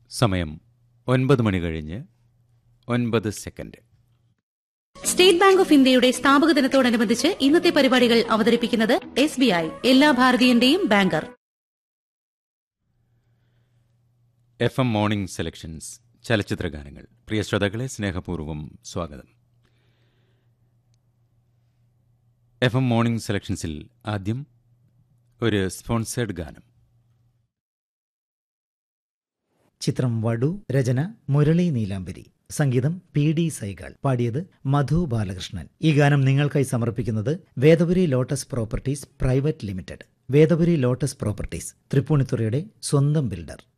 സമയം ഒൻപത് മണി കഴിഞ്ഞ് ഒൻപത് സെക്കൻഡ് സ്റ്റേറ്റ് ബാങ്ക് ഓഫ് ഇന്ത്യയുടെ സ്ഥാപക ദിനത്തോടനുബന്ധിച്ച് ഇന്നത്തെ പരിപാടികൾ അവതരിപ്പിക്കുന്നത് എസ് ബി ഐ എല്ലാ ഭാരതീയന്റെയും banker F M morning selections ചലച്ചിത്ര ഗാനങ്ങൾ പ്രിയ ശ്രോതാക്കളെ സ്നേഹപൂർവ്വം സ്വാഗതം എഫ് എം മോർണിംഗ് സെലക്ഷൻസിൽ ആദ്യം ഒരു സ്പോൺസേഡ് ഗാനം ചിത്രം വടു രചന മുരളി നീലാംബരി സംഗീതം പി ഡി സൈഗാൾ പാടിയത് മധു ബാലകൃഷ്ണൻ ഈ ഗാനം നിങ്ങൾക്കായി സമർപ്പിക്കുന്നത് Vedapuri lotus properties private limited Vedapuri lotus properties തൃപ്പൂണിത്തുറയുടെ സ്വന്തം ബിൽഡർ